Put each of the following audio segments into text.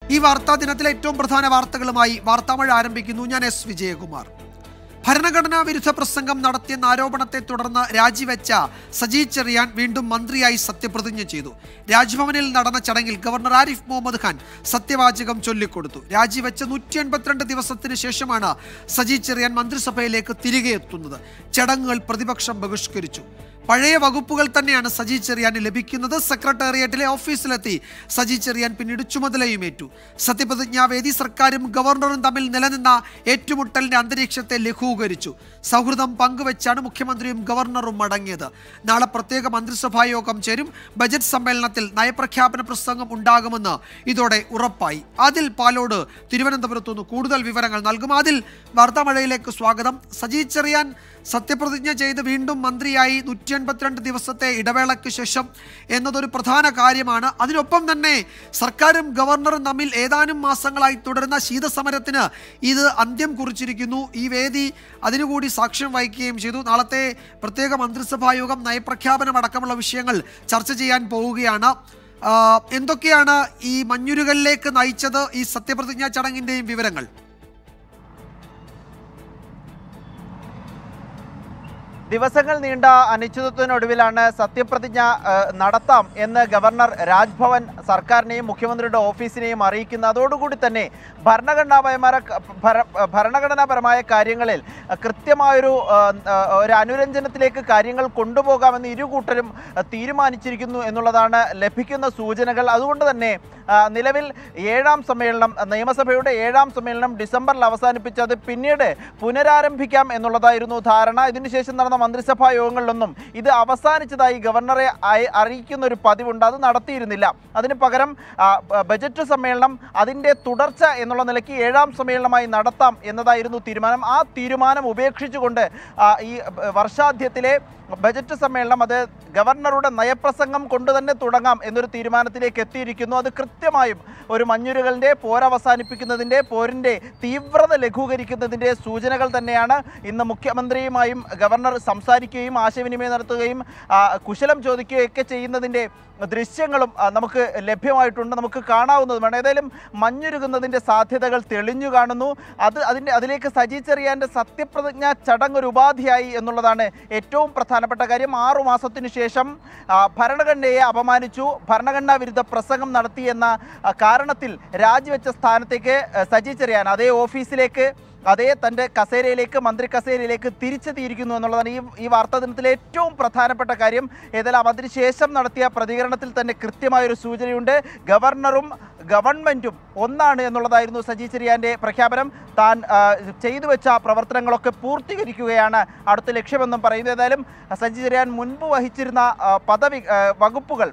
ഈ വാർത്താ ദിനത്തിലെ ഏറ്റവും പ്രധാന വാർത്തകളുമായി വാർത്താമഴ ആരംഭിക്കുന്നു ഞാൻ എസ് വിജയകുമാർ ഭരണഘടനാ വിരുദ്ധ പ്രസംഗം നടത്തിയെന്ന ആരോപണത്തെ തുടർന്ന് രാജിവെച്ച സജി ചെറിയാൻ വീണ്ടും മന്ത്രിയായി സത്യപ്രതിജ്ഞ ചെയ്തു രാജ്ഭവനിൽ നടന്ന ചടങ്ങിൽ ഗവർണർ ആരിഫ് മുഹമ്മദ് ഖാൻ സത്യവാചകം ചൊല്ലിക്കൊടുത്തു രാജിവെച്ച നൂറ്റി എൺപത്തിരണ്ട് ദിവസത്തിന് ശേഷമാണ് സജി ചെറിയാൻ മന്ത്രിസഭയിലേക്ക് തിരികെ എത്തുന്നത് ചടങ്ങുകൾ പ്രതിപക്ഷം ബഹിഷ്കരിച്ചു പഴയ വകുപ്പുകൾ തന്നെയാണ് സജി ചെറിയാന് ലഭിക്കുന്നത് സെക്രട്ടേറിയറ്റിലെ ഓഫീസിലെത്തി സജി ചെറിയാൻ പിന്നീട് ചുമതലയുമേറ്റു സത്യപ്രതിജ്ഞാവേദി സർക്കാരും ഗവർണറും തമ്മിൽ നിലനിന്ന ഏറ്റുമുട്ടലിന്റെ അന്തരീക്ഷത്തെ ലഘൂകരിച്ചു സൗഹൃദം പങ്കുവെച്ചാണ് മുഖ്യമന്ത്രിയും ഗവർണറും മടങ്ങിയത് നാളെ പ്രത്യേക മന്ത്രിസഭാ യോഗം ചേരും ബജറ്റ് സമ്മേളനത്തിൽ നയപ്രഖ്യാപന പ്രസംഗം ഉണ്ടാകുമെന്ന് ഇതോടെ ഉറപ്പായി അതിൽ പാലോട് തിരുവനന്തപുരത്തു നിന്ന് കൂടുതൽ വിവരങ്ങൾ നൽകും അതിൽ വാർത്താമഴയിലേക്ക് സ്വാഗതം സജി ചെറിയാൻ സത്യപ്രതിജ്ഞ ചെയ്ത് വീണ്ടും മന്ത്രിയായി നൂറ്റി എൺപത്തിരണ്ട് ദിവസത്തെ ഇടവേളയ്ക്ക് ശേഷം എന്നതൊരു പ്രധാന കാര്യമാണ് അതിനൊപ്പം തന്നെ സർക്കാരും ഗവർണറും തമ്മിൽ ഏതാനും മാസങ്ങളായി തുടരുന്ന ശീതസമരത്തിന് ഇത് അന്ത്യം കുറിച്ചിരിക്കുന്നു ഈ വേദി അതിനുകൂടി സാക്ഷ്യം വഹിക്കുകയും ചെയ്തു നാളത്തെ പ്രത്യേക മന്ത്രിസഭാ യോഗം നയപ്രഖ്യാപനം അടക്കമുള്ള വിഷയങ്ങൾ ചർച്ച ചെയ്യാൻ പോവുകയാണ് ആ, എന്തൊക്കെയാണ് ഈ മഞ്ഞുരുകളിലേക്ക് നയിച്ചത് ഈ സത്യപ്രതിജ്ഞാ ചടങ്ങിന്റെയും വിവരങ്ങൾ ദിവസങ്ങൾ നീണ്ട അനിശ്ചിതത്വത്തിനൊടുവിലാണ് സത്യപ്രതിജ്ഞ ഏഹ്, നടത്താം എന്ന് ഗവർണർ രാജ്ഭവൻ സർക്കാരിനെയും മുഖ്യമന്ത്രിയുടെ ഓഫീസിനെയും അറിയിക്കുന്നത് അതോടുകൂടി തന്നെ ഭരണഘടനാപരമായ ഭര- ഭരണഘടനാപരമായ കാര്യങ്ങളിൽ കൃത്യമായൊരു ഏഹ്, ഏഹ്, ഒരു അനുരഞ്ജനത്തിലേക്ക് കാര്യങ്ങൾ കൊണ്ടുപോകാമെന്ന് ഇരു കൂട്ടരും ഏഹ്, തീരുമാനിച്ചിരിക്കുന്നു എന്നുള്ളതാണ് ലഭിക്കുന്ന സൂചനകൾ അതുകൊണ്ട് തന്നെ ആ, നിലവിൽ ഏഴാം സമ്മേളനം നിയമസഭയുടെ ഏഴാം സമ്മേളനം ഡിസംബറിൽ അവസാനിപ്പിച്ചത് പിന്നീട് പുനരാരംഭിക്കാം എന്നുള്ളതായിരുന്നു ധാരണ ഇതിനുശേഷം നടന്ന മന്ത്രിസഭാ യോഗങ്ങളിലൊന്നും ഇത് അവസാനിച്ചതായി ഗവർണറെ അയ- അറിയിക്കുന്ന ഒരു പതിവുണ്ട് അത് നടത്തിയിരുന്നില്ല അതിന് പകരം ആ, ബ- ബജറ്റ് സമ്മേളനം അതിൻ്റെ തുടർച്ച എന്നുള്ള നിലയ്ക്ക് ഏഴാം സമ്മേളനമായി നടത്താം എന്നതായിരുന്നു തീരുമാനം ആ തീരുമാനം ഉപേക്ഷിച്ചുകൊണ്ട് ആ, ഈ ബ- വർഷാന്ത്യത്തിലെ ബജറ്റ് സമ്മേളനം അത് ഗവർണറുടെ നയപ്രസംഗം കൊണ്ട് തന്നെ തുടങ്ങാം എന്നൊരു തീരുമാനത്തിലേക്ക് എത്തിയിരിക്കുന്നു അത് കൃത്യമായും ഒരു മഞ്ഞുരുകളുടെ പോരവസാനിപ്പിക്കുന്നതിൻ്റെ പോരിൻ്റെ തീവ്രത ലഘൂകരിക്കുന്നതിൻ്റെ സൂചനകൾ തന്നെയാണ് ഇന്ന് മുഖ്യമന്ത്രിയുമായും ഗവർണർ സംസാരിക്കുകയും ആശയവിനിമയം നടത്തുകയും ആ, കുശലം ചോദിക്കുകയൊക്കെ ചെയ്യുന്നതിൻ്റെ ദൃശ്യങ്ങളും ആ, നമുക്ക് ലഭ്യമായിട്ടുണ്ട് നമുക്ക് കാണാവുന്നതുമാണ് ഏതായാലും മഞ്ഞുരുകുന്നതിൻ്റെ സാധ്യതകൾ തെളിഞ്ഞു കാണുന്നു അത് അതിൻ്റെ അതിലേക്ക് സജി ചെറിയാൻ്റെ സത്യപ്രതിജ്ഞ ചടങ്ങ് ഒരു ഉപാധിയായി എന്നുള്ളതാണ് ഏറ്റവും പ്രധാനപ്പെട്ട കാര്യം ആറു മാസത്തിനു ശേഷം ആ, ഭരണഘടനയെ അപമാനിച്ചു ഭരണഘടനാ വിരുദ്ധ പ്രസംഗം നടത്തി എന്ന ആ, കാരണത്തിൽ രാജിവെച്ച സ്ഥാനത്തേക്ക് ആ, സജി ചെറിയാൻ അതേ ഓഫീസിലേക്ക് അതേ തൻ്റെ കസേരയിലേക്ക് മന്ത്രി കസേരയിലേക്ക് തിരിച്ചെത്തിയിരിക്കുന്നു എന്നുള്ളതാണ് ഈ ഈ വാർത്താ ദിനത്തിലെ ഏറ്റവും പ്രധാനപ്പെട്ട കാര്യം ഏതായാലും അതിനുശേഷം നടത്തിയ പ്രതികരണത്തിൽ തന്നെ കൃത്യമായൊരു സൂചനയുണ്ട് ഗവർണറും ഗവൺമെൻറ്റും ഒന്നാണ് എന്നുള്ളതായിരുന്നു സജി ചെറിയാൻ്റെ പ്രഖ്യാപനം താൻ ആ, ചെയ്തു വെച്ച പ്രവർത്തനങ്ങളൊക്കെ പൂർത്തീകരിക്കുകയാണ് അടുത്ത ലക്ഷ്യമെന്നും പറയുന്നു ഏതായാലും സജി ചെറിയാൻ മുൻപ് വഹിച്ചിരുന്ന ആ, പദവി ആ, വകുപ്പുകൾ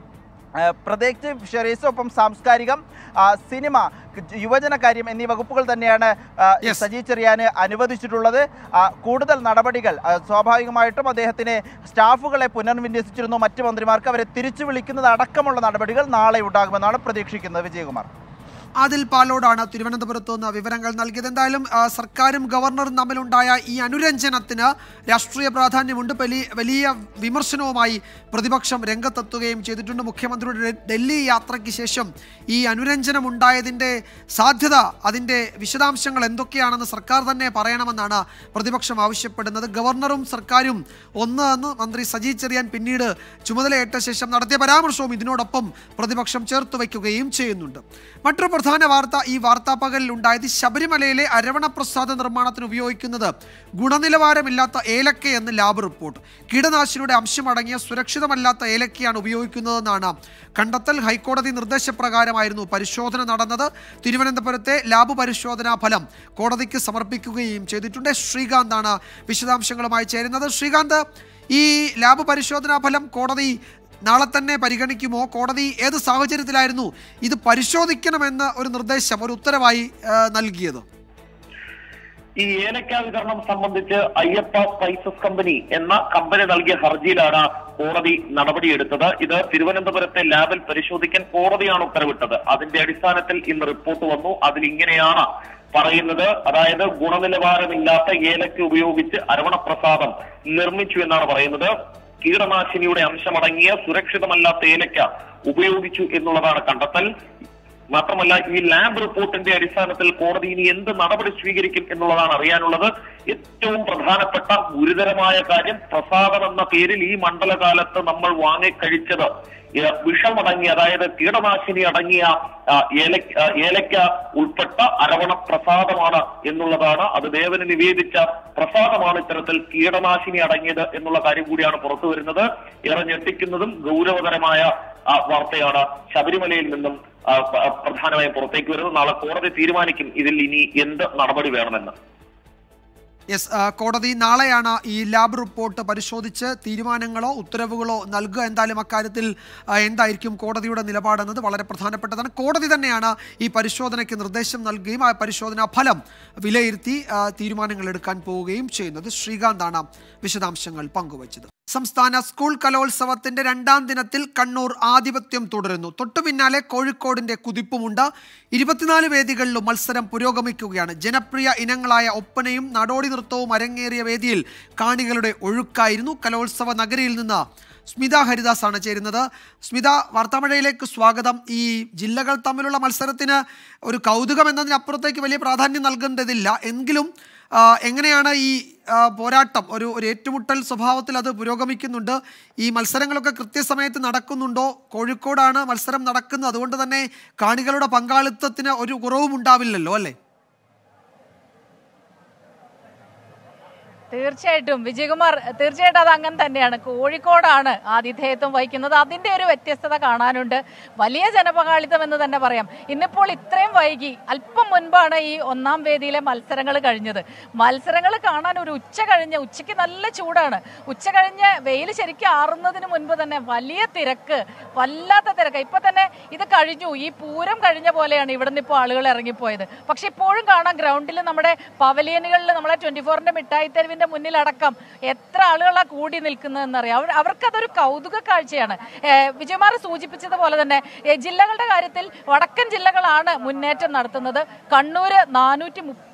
ആ, പ്രത്യേകിച്ച് ഫിഷറീസ് ഒപ്പം സാംസ്കാരികം ആ, സിനിമ യുവജന കാര്യം എന്നീ വകുപ്പുകൾ തന്നെയാണ് ആ, Yes. സജി ചെറിയാന് അനുവദിച്ചിട്ടുള്ളത് ആ, കൂടുതൽ നടപടികൾ ആ, സ്വാഭാവികമായിട്ടും അദ്ദേഹത്തിന് സ്റ്റാഫുകളെ പുനർവിന്യസിച്ചിരുന്നു മറ്റ് മന്ത്രിമാർക്ക് അവരെ തിരിച്ചു വിളിക്കുന്നത് അടക്കമുള്ള നടപടികൾ നാളെ ഉണ്ടാകുമെന്നാണ് പ്രതീക്ഷിക്കുന്നത് വിജയകുമാർ അതിൽ പാലോടാണ് തിരുവനന്തപുരത്ത് നിന്ന് വിവരങ്ങൾ നൽകിയത് എന്തായാലും ആ, സർക്കാരും ഗവർണറും തമ്മിലുണ്ടായ ഈ അനുരഞ്ജനത്തിന് രാഷ്ട്രീയ പ്രാധാന്യമുണ്ട് വലിയ വലിയ വിമർശനവുമായി പ്രതിപക്ഷം രംഗത്തെത്തുകയും ചെയ്തിട്ടുണ്ട് മുഖ്യമന്ത്രിയുടെ ഡെ- ഡൽഹി യാത്രയ്ക്ക് ശേഷം ഈ അനുരഞ്ജനം ഉണ്ടായതിൻ്റെ സാധ്യത അതിൻ്റെ വിശദാംശങ്ങൾ എന്തൊക്കെയാണെന്ന് സർക്കാർ തന്നെ പറയണമെന്നാണ് പ്രതിപക്ഷം ആവശ്യപ്പെടുന്നത് ഗവർണറും സർക്കാരും ഒന്ന് എന്ന് മന്ത്രി സജി ചെറിയാൻ പിന്നീട് ചുമതലയേറ്റ ശേഷം നടത്തിയ പരാമർശവും ഇതിനോടൊപ്പം പ്രതിപക്ഷം ചേർത്ത് വയ്ക്കുകയും ചെയ്യുന്നുണ്ട് മറ്റൊരു പ്രധാന വാർത്ത ഈ വാർത്താ പകലിൽ ഉണ്ടായത് ശബരിമലയിലെ അരവണപ്രസാദ നിർമ്മാണത്തിന് ഉപയോഗിക്കുന്നത് ഗുണനിലവാരമില്ലാത്ത ഏലക്ക എന്ന് ലാബ് റിപ്പോർട്ട് കീടനാശിനിയുടെ അംശമടങ്ങിയ സുരക്ഷിതമല്ലാത്ത ഏലക്കയാണ് ഉപയോഗിക്കുന്നതെന്നാണ് കണ്ടെത്തൽ ഹൈക്കോടതി നിർദ്ദേശപ്രകാരമായിരുന്നു പരിശോധന നടന്നത് തിരുവനന്തപുരത്തെ ലാബ് പരിശോധനാ ഫലം കോടതിക്ക് സമർപ്പിക്കുകയും ചെയ്തിട്ടുണ്ട് ശ്രീകാന്താണ് വിശദാംശങ്ങളുമായി ചേരുന്നത് ശ്രീകാന്ത് ഈ ലാബ് പരിശോധനാ ഫലം കോടതി നാളെ തന്നെ പരിഗണിക്കുമോ കോടതി ഏത് സാഹചര്യത്തിലായിരുന്നു ഇത് പരിശോധിക്കണമെന്ന് ഒരു നിർദ്ദേശം ഒരു ഉത്തരവായി ആ, നൽകിയത് ഈ ഏലക്ക വിതരണം സംബന്ധിച്ച് അയ്യപ്പ സ്പൈസസ് കമ്പനി എന്ന കമ്പനി നൽകിയ ഹർജിയിലാണ് കോടതി നടപടിയെടുത്തത് ഇത് തിരുവനന്തപുരത്തെ ലാബിൽ പരിശോധിക്കാൻ കോടതിയാണ് ഉത്തരവിട്ടത് അതിന്റെ അടിസ്ഥാനത്തിൽ ഇന്ന് റിപ്പോർട്ട് വന്നു അതിൽ ഇങ്ങനെയാണ് പറയുന്നത് അതായത് ഗുണനിലവാരമില്ലാത്ത ഏലക്ക ഉപയോഗിച്ച് അരവണപ്രസാദം നിർമ്മിച്ചു എന്നാണ് പറയുന്നത് കീടനാശിനിയുടെ അംശമടങ്ങിയ സുരക്ഷിതമല്ലാത്ത ഏലക്ക ഉപയോഗിച്ചു എന്നുള്ളതാണ് കണ്ടെത്തൽ മാത്രമല്ല ഈ ലാബ് റിപ്പോർട്ടിന്റെ അടിസ്ഥാനത്തിൽ കോടതി ഇനി എന്ത് നടപടി സ്വീകരിക്കും എന്നുള്ളതാണ് അറിയാനുള്ളത് ഏറ്റവും പ്രധാനപ്പെട്ട ഗുരുതരമായ കാര്യം പ്രസാദം എന്ന പേരിൽ ഈ മണ്ഡലകാലത്ത് നമ്മൾ വാങ്ങിക്കഴിച്ചത് ഏ, വിഷമടങ്ങിയ അതായത് കീടനാശിനി അടങ്ങിയ ആ, ഏലക്ക ആ, ഏലക്ക ഉൾപ്പെട്ട അരവണ പ്രസാദമാണ് എന്നുള്ളതാണ് അത് ദേവന് നിവേദിച്ച പ്രസാദമാണ് ഇത്തരത്തിൽ കീടനാശിനി അടങ്ങിയത് എന്നുള്ള കാര്യം കൂടിയാണ് പുറത്തു വരുന്നത് ഏറെ ഞെട്ടിക്കുന്നതും ഗൗരവതരമായ ആ, വാർത്തയാണ് ശബരിമലയിൽ നിന്നും ആ, പ- പ്രധാനമായും പുറത്തേക്ക് വരുന്നത് നാളെ കോടതി തീരുമാനിക്കും ഇതിൽ ഇനി എന്ത് നടപടി വേണമെന്ന് യെസ് ആ, കോടതി നാളെയാണ് ഈ ലാബ് റിപ്പോർട്ട് പരിശോധിച്ച് തീരുമാനങ്ങളോ ഉത്തരവുകളോ നൽകുക എന്തായാലും അക്കാര്യത്തിൽ ആ, എന്തായിരിക്കും കോടതിയുടെ നിലപാടെന്നത് വളരെ പ്രധാനപ്പെട്ടതാണ് കോടതി തന്നെയാണ് ഈ പരിശോധനയ്ക്ക് നിർദ്ദേശം നൽകുകയും ആ പരിശോധനാ ഫലം വിലയിരുത്തി ആ, തീരുമാനങ്ങൾ എടുക്കാൻ പോവുകയും ചെയ്യുന്നത് ശ്രീകാന്താണ് വിശദാംശങ്ങൾ പങ്കുവച്ചത് സംസ്ഥാന സ്കൂൾ കലോത്സവത്തിന്റെ രണ്ടാം ദിനത്തിൽ കണ്ണൂർ ആധിപത്യം തുടരുന്നു തൊട്ടു പിന്നാലെ കോഴിക്കോടിന്റെ കുതിപ്പുമുണ്ട് ഇരുപത്തിനാല് വേദികളിലും മത്സരം പുരോഗമിക്കുകയാണ് ജനപ്രിയ ഇനങ്ങളായ ഒപ്പനയും നാടോടി നൃത്തവും അരങ്ങേറിയ വേദിയിൽ കാണികളുടെ ഒഴുക്കായിരുന്നു കലോത്സവ നഗരിയിൽ നിന്ന് സ്മിത ഹരിദാസ് ആണ് ചേരുന്നത് സ്മിത വാർത്താമഴയിലേക്ക് സ്വാഗതം ഈ ജില്ലകൾ തമ്മിലുള്ള മത്സരത്തിന് ഒരു കൗതുകം എന്നതിനപ്പുറത്തേക്ക് വലിയ പ്രാധാന്യം നൽകേണ്ടതില്ല എങ്കിലും ആ, എങ്ങനെയാണ് ഈ ആ, പോരാട്ടം ഒരു ഒരു ഏറ്റുമുട്ടൽ സ്വഭാവത്തിൽ അത് പുരോഗമിക്കുന്നുണ്ട് ഈ മത്സരങ്ങളൊക്കെ കൃത്യസമയത്ത് നടക്കുന്നുണ്ടോ കോഴിക്കോടാണ് മത്സരം നടക്കുന്നത് അതുകൊണ്ട് തന്നെ കാണികളുടെ പങ്കാളിത്തത്തിന് ഒരു കുറവും ഉണ്ടാവില്ലല്ലോ അല്ലേ തീർച്ചയായിട്ടും വിജയകുമാർ തീർച്ചയായിട്ടും അത് അങ്ങനെ തന്നെയാണ് കോഴിക്കോടാണ് ആതിഥേയത്വം വഹിക്കുന്നത് അതിന്റെ ഒരു വ്യത്യസ്തത കാണാനുണ്ട് വലിയ ജനപങ്കാളിത്തം എന്ന് തന്നെ പറയാം ഇന്നിപ്പോൾ ഇത്രയും വൈകി അല്പം മുൻപാണ് ഈ ഒന്നാം വേദിയിലെ മത്സരങ്ങൾ കഴിഞ്ഞത് മത്സരങ്ങൾ കാണാൻ ഒരു ഉച്ച കഴിഞ്ഞ് ഉച്ചയ്ക്ക് നല്ല ചൂടാണ് ഉച്ച കഴിഞ്ഞ് വെയിൽ ശരിക്കും ആറുന്നതിന് മുൻപ് തന്നെ വലിയ തിരക്ക് വല്ലാത്ത തിരക്ക് ഇപ്പൊ തന്നെ ഇത് കഴിഞ്ഞു ഈ പൂരം കഴിഞ്ഞ പോലെയാണ് ഇവിടെ നിന്ന് ഇപ്പോൾ ആളുകൾ ഇറങ്ങിപ്പോയത് പക്ഷെ ഇപ്പോഴും കാണാം ഗ്രൗണ്ടിൽ നമ്മുടെ പവലിയനുകളിൽ നമ്മളെ ട്വന്റി ഫോറിന്റെ മിഠായി തെരുവിന്റെ മുന്നിലടക്കം എത്ര ആളുകളാ കൂടി നിൽക്കുന്നതെന്നറിയാം അവർ അവർക്കതൊരു കൗതുക കാഴ്ചയാണ് ഏഹ് വിജയകുമാർ സൂചിപ്പിച്ചതുപോലെ തന്നെ ഏഹ് ജില്ലകളുടെ കാര്യത്തിൽ വടക്കൻ ജില്ലകളാണ് മുന്നേറ്റം നടത്തുന്നത് കണ്ണൂര് നാനൂറ്റി മു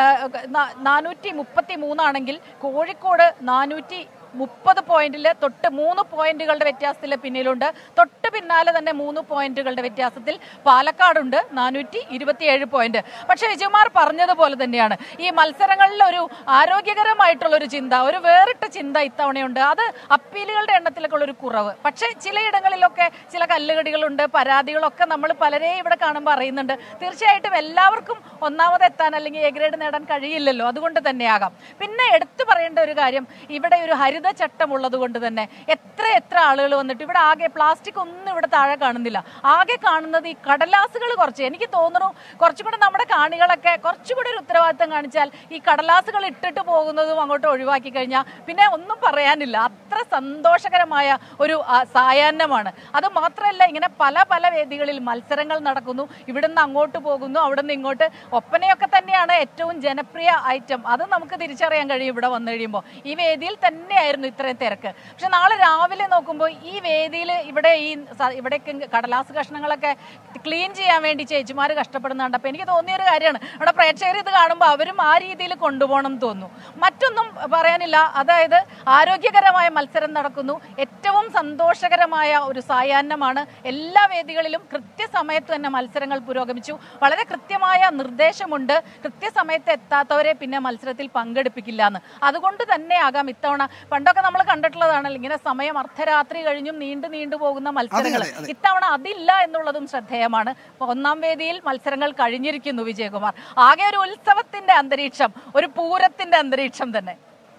നാനൂറ്റി മുപ്പത്തി മൂന്നാണെങ്കിൽ കോഴിക്കോട് നാനൂറ്റി മുപ്പത് പോയിന്റിൽ തൊട്ട് മൂന്ന് പോയിന്റുകളുടെ വ്യത്യാസത്തിൽ പിന്നിലുണ്ട് തൊട്ട് പിന്നാലെ തന്നെ മൂന്ന് പോയിന്റുകളുടെ വ്യത്യാസത്തിൽ പാലക്കാടുണ്ട് നാനൂറ്റി ഇരുപത്തിയേഴ് പോയിന്റ് പക്ഷേ വിജയകുമാർ പറഞ്ഞതുപോലെ തന്നെയാണ് ഈ മത്സരങ്ങളിൽ ഒരു ആരോഗ്യകരമായിട്ടുള്ള ഒരു ചിന്ത ഒരു വേറിട്ട ചിന്ത ഇത്തവണയുണ്ട് അത് അപ്പീലുകളുടെ എണ്ണത്തിലൊക്കെ ഉള്ള ഒരു കുറവ് പക്ഷേ ചിലയിടങ്ങളിലൊക്കെ ചില കല്ലുകടികളുണ്ട് പരാതികളൊക്കെ നമ്മൾ പലരെയും ഇവിടെ കാണുമ്പോൾ അറിയുന്നുണ്ട് തീർച്ചയായിട്ടും എല്ലാവർക്കും ഒന്നാമത് എത്താൻ അല്ലെങ്കിൽ എ ഗ്രേഡ് നേടാൻ കഴിയില്ലല്ലോ അതുകൊണ്ട് തന്നെയാകാം പിന്നെ എടുത്തു പറയേണ്ട ഒരു കാര്യം ഇവിടെ ഒരു ഹരിതചട്ടം ഉള്ളത് കൊണ്ട് തന്നെ എത്ര എത്ര ആളുകൾ വന്നിട്ട് ഇവിടെ ആകെ പ്ലാസ്റ്റിക് ഒന്നും ഇവിടെ താഴെ കാണുന്നില്ല ആകെ കാണുന്നത് ഈ കടലാസുകൾ കുറച്ച് എനിക്ക് തോന്നുന്നു കുറച്ചും കൂടെ നമ്മുടെ കാണികളൊക്കെ കുറച്ചുകൂടി ഒരു ഉത്തരവാദിത്തം കാണിച്ചാൽ ഈ കടലാസുകൾ ഇട്ടിട്ട് പോകുന്നതും അങ്ങോട്ട് ഒഴിവാക്കി കഴിഞ്ഞാൽ പിന്നെ ഒന്നും പറയാനില്ല അത്ര സന്തോഷകരമായ ഒരു ആ, സായാഹ്നമാണ് അത് മാത്രമല്ല ഇങ്ങനെ പല പല വേദികളിൽ മത്സരങ്ങൾ നടക്കുന്നു ഇവിടുന്ന് അങ്ങോട്ട് പോകുന്നു അവിടുന്ന് ഇങ്ങോട്ട് ഒപ്പനയൊക്കെ തന്നെയാണ് ഏറ്റവും ജനപ്രിയ ഐറ്റം അത് നമുക്ക് തിരിച്ചറിയാൻ കഴിയും ഇവിടെ വന്നു കഴിയുമ്പോൾ ഈ വേദിയിൽ തന്നെയായിരുന്നു ഇത്രയും തിരക്ക് പക്ഷെ നാളെ രാവിലെ നോക്കുമ്പോൾ ഈ വേദിയിൽ ഇവിടെ ഈ സ- ഇവിടേക്ക് കടലാസ് കഷ്ണങ്ങളൊക്കെ ക്ലീൻ ചെയ്യാൻ വേണ്ടി ചേച്ചിമാർ കഷ്ടപ്പെടുന്നുണ്ട് അപ്പൊ എനിക്ക് തോന്നിയ ഒരു കാര്യമാണ് ഇവിടെ പ്രേക്ഷകർ ഇത് കാണുമ്പോൾ അവരും ആ രീതിയിൽ കൊണ്ടുപോകണം എന്ന് തോന്നുന്നു മറ്റൊന്നും പറയാനില്ല അതായത് ആരോഗ്യകരമായ മത്സരം നടക്കുന്നു ഏറ്റവും സന്തോഷകരമായ ഒരു സായാഹ്നമാണ് എല്ലാ വേദികളിലും കൃത്യസമയത്ത് തന്നെ മത്സരങ്ങൾ പുരോഗമിച്ചു വളരെ കൃത്യമായ നിർദ്ദേശമുണ്ട് കൃത്യസമയത്ത് എത്താത്തവരെ പിന്നെ മത്സരത്തിൽ പങ്കെടുപ്പിക്കില്ല എന്ന് അതുകൊണ്ട് തന്നെയാകാം ഇത്തവണ പണ്ടൊക്കെ നമ്മൾ കണ്ടിട്ടുള്ളതാണല്ലോ ഇങ്ങനെ സമയം അർദ്ധരാത്രി കഴിഞ്ഞും നീണ്ടു നീണ്ടു പോകുന്ന മത്സരങ്ങൾ അതെ, അതെ. ഇത്തവണ അതില്ല എന്നുള്ളതും ശ്രദ്ധേയമാണ് ഒന്നാം വേദിയിൽ മത്സരങ്ങൾ കഴിഞ്ഞിരിക്കുന്നു വിജയകുമാർ ആകെ ഒരു ഉത്സവത്തിന്റെ അന്തരീക്ഷം ഒരു പൂരത്തിന്റെ അന്തരീക്ഷം തന്നെ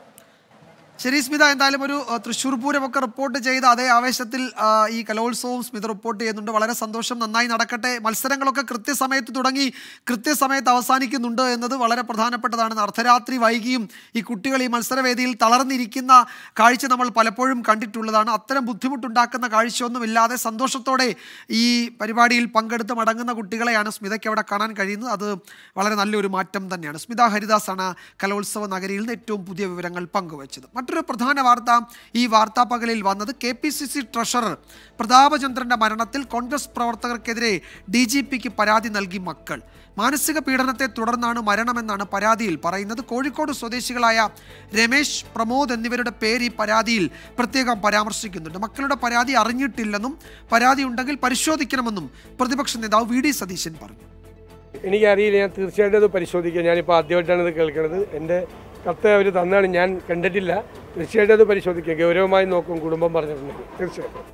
ശരി സ്മിത എന്തായാലും ഒരു ആ, തൃശ്ശൂർ പൂരമൊക്കെ റിപ്പോർട്ട് ചെയ്ത അതേ ആവേശത്തിൽ ആ, ഈ കലോത്സവവും സ്മിത റിപ്പോർട്ട് ചെയ്യുന്നുണ്ട് വളരെ സന്തോഷം നന്നായി നടക്കട്ടെ മത്സരങ്ങളൊക്കെ കൃത്യസമയത്ത് തുടങ്ങി കൃത്യസമയത്ത് അവസാനിക്കുന്നുണ്ട് എന്നത് വളരെ പ്രധാനപ്പെട്ടതാണ് അർദ്ധരാത്രി വൈകിയും ഈ കുട്ടികൾ ഈ മത്സരവേദിയിൽ തളർന്നിരിക്കുന്ന കാഴ്ച നമ്മൾ പലപ്പോഴും കണ്ടിട്ടുള്ളതാണ് അത്തരം ബുദ്ധിമുട്ടുണ്ടാക്കുന്ന കാഴ്ചയൊന്നുമില്ലാതെ സന്തോഷത്തോടെ ഈ പരിപാടിയിൽ പങ്കെടുത്ത് മടങ്ങുന്ന കുട്ടികളെയാണ് സ്മിതയ്ക്ക് അവിടെ കാണാൻ കഴിയുന്നത് അത് വളരെ നല്ലൊരു മാറ്റം തന്നെയാണ് സ്മിത ഹരിദാസാണ് കലോത്സവ നഗരിയിൽ നിന്ന് ഏറ്റവും പുതിയ വിവരങ്ങൾ പങ്കുവച്ചത് മറ്റൊരു പ്രധാന വാർത്ത ഈ വാർത്താ പകലിൽ വന്നത് K P C C treasurer പ്രതാപചന്ദ്രന്റെ മരണത്തിൽ കോൺഗ്രസ് പ്രവർത്തകർക്കെതിരെ ഡി ജി പിക്ക് പരാതി നൽകി മക്കൾ മാനസിക പീഡനത്തെ തുടർന്നാണ് മരണമെന്നാണ് പരാതിയിൽ പറയുന്നത് കോഴിക്കോട് സ്വദേശികളായ രമേശ് പ്രമോദ് എന്നിവരുടെ പേര് ഈ പരാതിയിൽ പ്രത്യേകം പരാമർശിക്കുന്നുണ്ട് മക്കളുടെ പരാതി അറിഞ്ഞിട്ടില്ലെന്നും പരാതി ഉണ്ടെങ്കിൽ പരിശോധിക്കണമെന്നും പ്രതിപക്ഷ നേതാവ് വി ഡി സതീശൻ പറഞ്ഞു എനിക്കറിയില്ല ഞാൻ തീർച്ചയായിട്ടും അത് പരിശോധിക്കുക ഞാനിപ്പോൾ ആദ്യമായിട്ടാണ് ഇത് കേൾക്കുന്നത് എൻ്റെ കത്ത് അവർ തന്നാണ് ഞാൻ കണ്ടിട്ടില്ല തീർച്ചയായിട്ടും അത് പരിശോധിക്കുക ഗൗരവമായി നോക്കും കുടുംബം പറഞ്ഞിട്ടുണ്ടെങ്കിൽ തീർച്ചയായിട്ടും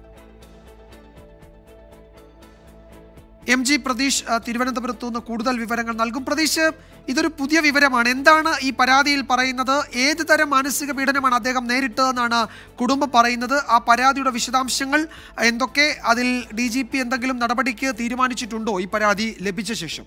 എം ജി പ്രതീഷ് ആ, തിരുവനന്തപുരത്തു നിന്ന് കൂടുതൽ വിവരങ്ങൾ നൽകും പ്രതീഷ് ഇതൊരു പുതിയ വിവരമാണ് എന്താണ് ഈ പരാതിയിൽ പറയുന്നത് ഏത് തരം മാനസിക പീഡനമാണ് അദ്ദേഹം നേരിട്ടതെന്നാണ് കുടുംബം പറയുന്നത് ആ പരാതിയുടെ വിശദാംശങ്ങൾ എന്തൊക്കെ അതിൽ ഡി ജി പി എന്തെങ്കിലും നടപടിക്ക് തീരുമാനിച്ചിട്ടുണ്ടോ ഈ പരാതി ലഭിച്ച ശേഷം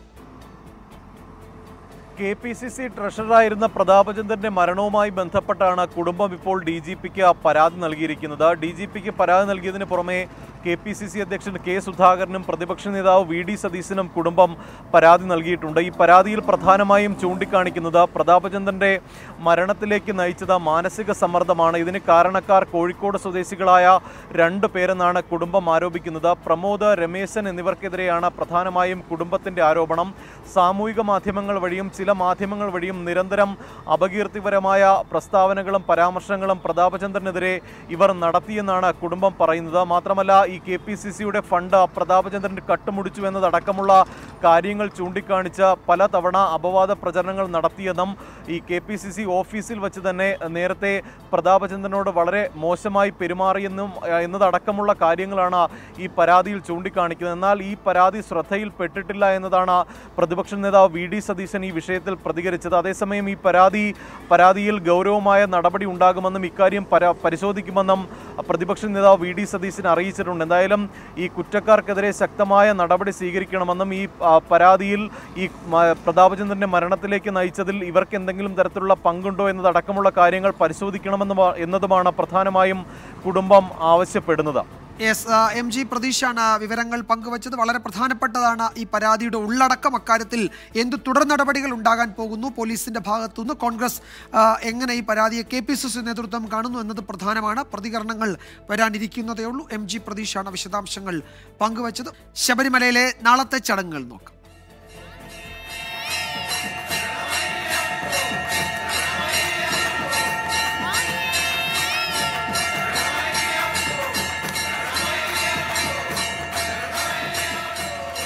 കെ പി സി സി ട്രഷററായിരുന്ന പ്രതാപചന്ദ്രന്റെ മരണവുമായി ബന്ധപ്പെട്ടാണ് കുടുംബം ഇപ്പോൾ ഡി ജി പിക്ക് പരാതി നൽകിയിരിക്കുന്നത് ഡി ജി പിക്ക് പരാതി നൽകിയതിന് പുറമെ കെ പി സി സി അധ്യക്ഷൻ കെ സുധാകരനും പ്രതിപക്ഷ നേതാവ് വി ഡി സതീശനും കുടുംബം പരാതി നൽകിയിട്ടുണ്ട് ഈ പരാതിയിൽ പ്രധാനമായും ചൂണ്ടിക്കാണിക്കുന്നത് പ്രതാപചന്ദ്രന്റെ മരണത്തിലേക്ക് നയിച്ചത് മാനസിക സമ്മർദ്ദമാണ് ഇതിന് കാരണക്കാർ കോഴിക്കോട് സ്വദേശികളായ രണ്ട് പേരെന്നാണ് കുടുംബം ആരോപിക്കുന്നത് പ്രമോദ് രമേശൻ എന്നിവർക്കെതിരെയാണ് പ്രധാനമായും കുടുംബത്തിന്റെ ആരോപണം സാമൂഹിക മാധ്യമങ്ങൾ വഴിയും ചില മാധ്യമങ്ങൾ വഴിയും നിരന്തരം അപകീർത്തിപരമായ പ്രസ്താവനകളും പരാമർശങ്ങളും പ്രതാപചന്ദ്രനെതിരെ ഇവർ നടത്തിയെന്നാണ് കുടുംബം പറയുന്നത് മാത്രമല്ല ഈ കെ പി സി സിയുടെ ഫണ്ട് പ്രതാപചന്ദ്രന് കട്ടുമുടിച്ചു എന്നതടക്കമുള്ള കാര്യങ്ങൾ ചൂണ്ടിക്കാണിച്ച് പലതവണ അപവാദ പ്രചരണങ്ങൾ നടത്തിയെന്നും ഈ കെ പി സി സി ഓഫീസിൽ വെച്ച് തന്നെ നേരത്തെ പ്രതാപചന്ദ്രനോട് വളരെ മോശമായി പെരുമാറിയെന്നും ആ, എന്നതടക്കമുള്ള കാര്യങ്ങളാണ് ഈ പരാതിയിൽ ചൂണ്ടിക്കാണിക്കുന്നത് എന്നാൽ ഈ പരാതി ശ്രദ്ധയിൽപ്പെട്ടിട്ടില്ല എന്നതാണ് പ്രതിപക്ഷ നേതാവ് വി ഡി സതീശൻ ഈ വിഷയത്തിൽ പ്രതികരിച്ചത് അതേസമയം ഈ പരാതി പരാതിയിൽ ഗൗരവമായ നടപടി ഉണ്ടാകുമെന്നും ഇക്കാര്യം പര പരിശോധിക്കുമെന്നും പ്രതിപക്ഷ നേതാവ് വി ഡി സതീശൻ അറിയിച്ചിട്ടുണ്ട് എന്തായാലും ഈ കുറ്റക്കാർക്കെതിരെ ശക്തമായ നടപടി സ്വീകരിക്കണമെന്നും ഈ ആ, പരാതിയിൽ ഈ മ- പ്രതാപചന്ദ്രന്റെ മരണത്തിലേക്ക് നയിച്ചതിൽ ഇവർക്ക് എന്തെങ്കിലും തരത്തിലുള്ള പങ്കുണ്ടോ എന്നതടക്കമുള്ള കാര്യങ്ങൾ പരിശോധിക്കണമെന്ന് എന്നതുമാണ് പ്രധാനമായും കുടുംബം ആവശ്യപ്പെടുന്നത് യെസ് ആ, എം ജി പ്രതീഷാണ് വിവരങ്ങൾ പങ്കുവച്ചത് വളരെ പ്രധാനപ്പെട്ടതാണ് ഈ പരാതിയുടെ ഉള്ളടക്കം അക്കാര്യത്തിൽ എന്ത് തുടർ നടപടികൾ ഉണ്ടാകാൻ പോകുന്നു പോലീസിന്റെ ഭാഗത്തുനിന്ന് കോൺഗ്രസ് ആ, എങ്ങനെ ഈ പരാതിയെ കെ പി സി സി നേതൃത്വം കാണുന്നു എന്നത് പ്രധാനമാണ് പ്രതികരണങ്ങൾ വരാനിരിക്കുന്നതേ ഉള്ളൂ എം ജി പ്രതീഷാണ് വിശദാംശങ്ങൾ പങ്കുവച്ചത് ശബരിമലയിലെ നാളത്തെ ചടങ്ങുകൾ നോക്കാം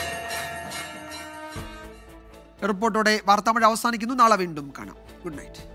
റിപ്പോർട്ടോടെ വാർത്താമഴ അവസാനിക്കുന്നു നാളെ വീണ്ടും കാണാം ഗുഡ് നൈറ്റ്